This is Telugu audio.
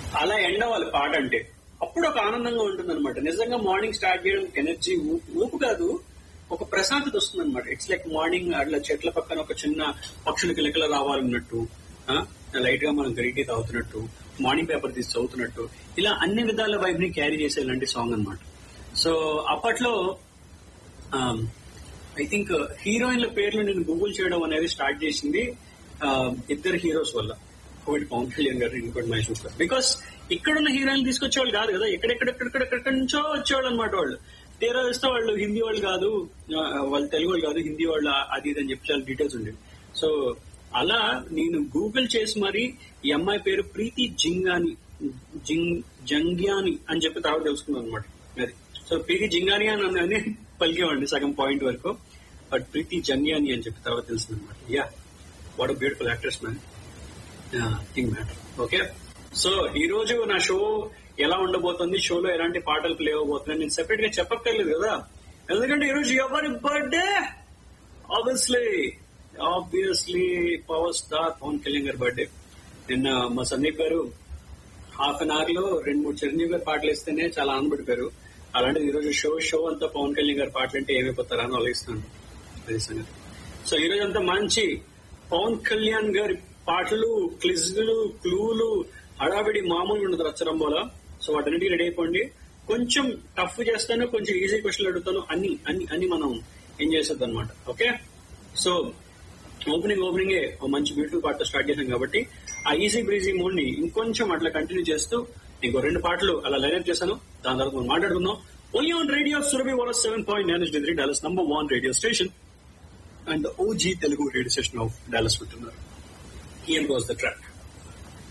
అలా ఎండ్ అవ్వాలి పాట అంటే అప్పుడు ఒక ఆనందంగా ఉంటుంది అనమాట నిజంగా మార్నింగ్ స్టార్ట్ చేయడం ఎనర్జీ ఊపు కాదు ఒక ప్రశాంతత వస్తుంది అనమాట ఇట్స్ లైక్ మార్నింగ్ అట్లా చెట్ల పక్కన ఒక చిన్న పక్షుల కిలకల రావాలన్నట్టు లైట్ గా మనం గ్రీన్ టీ తాగుతున్నట్టు మార్నింగ్ పేపర్ తీసి చదువుతున్నట్టు ఇలా అన్ని విధాల వైబ్ ని క్యారీ చేసే ఇలాంటి సాంగ్ అనమాట సో అప్పట్లో ఐ థింక్ హీరోయిన్ల పేర్లు నేను గూగుల్ చేయడం అనేది స్టార్ట్ చేసింది ఆ, ఇద్దరు హీరోస్ వల్ల ఒకటి పవన్ కళ్యాణ్ గారు ఇంకోటి మహేష్ బాబు గారు బికాస్ ఇక్కడున్న హీరోయిన్ తీసుకొచ్చేవాళ్ళు కాదు కదా ఎక్కడెక్కడెక్కడెక్కడెక్కడి నుంచో వచ్చేవాళ్ళు అనమాట వాళ్ళు తీరా వస్తే వాళ్ళు హిందీ వాళ్ళు కాదు ఆ, వాళ్ళు తెలుగు వాళ్ళు కాదు హిందీ వాళ్ళు అది ఇది అని చెప్పి చాలా డీటెయిల్స్ ఉండేవి సో అలా నేను గూగుల్ చేసి మరి ఈ అమ్మాయి పేరు ప్రీతి జింగాని జింగ్ జంగ్యాని అని చెప్పి తర్వాత తెలుసుకున్నాను అనమాట అది సో ప్రీతి జింగాని అని అని పలికేవాడిని సగం పాయింట్ వరకు బట్ ప్రీతి జంగ్యాని అని చెప్పి తర్వాత తెలిసింది అనమాట yeah what beautiful actress man thing matter okay so ఈ రోజు నా షో ఎలా ఉండబోతుంది షోలో ఎలాంటి పాటలు ప్లే అవబోతున్నాయి నేను సెపరేట్ గా చెప్పక్కర్లేదు కదా ఎందుకంటే ఈ రోజు ఎవరి birthday obviously obviously power star Pawan Kalyan గారి బర్త్డే నిన్న మా సందీప్ గారు హాఫ్ అన్ అవర్ లో రెండు మూడు చిరంజీవి గారి పాటలు ఇస్తేనే చాలా ఆనందపడిపోయారు అలాంటిది ఈ రోజు షో షో అంతా పవన్ కళ్యాణ్ గారి పాటలు అంటే ఏమైపోతారా అని ఆలోచిస్తున్నాను అది సంగతి సో ఈ రోజు అంతా మంచి పవన్ కళ్యాణ్ గారి పాటలు క్లిజ్లు క్లూలు హడావిడి మామూలు ఉండదు రచ్చరంబోలా సో వాటన్నిటికీ రెడీ అయిపోండి కొంచెం టఫ్ చేస్తాను కొంచెం ఈజీ క్వశ్చన్లు అడుగుతాను అన్ని అన్ని అన్ని మనం ఏం చేసేది అనమాట ఓకే సో ఓపెనింగ్ ఓపెనింగ్ ఒక మంచి బ్యూటిఫుల్ పాటతో స్టార్ట్ చేశాం కాబట్టి ఆ ఈజీ బ్రీజీ మూడ్ ని ఇంకొంచెం అట్లా కంటిన్యూ చేస్తూ ఇంకో రెండు పాటలు అలా లైనప్ చేశాను దాని తర్వాత మనం మాట్లాడుకుందాం ఓన్లీ ఆన్ రేడియో సురభి వర seven point nine degree Dallas number one radio station and OG Telugu radio station of Dallas ఉంటున్నారు హియర్ గోస్ ద ట్రాక్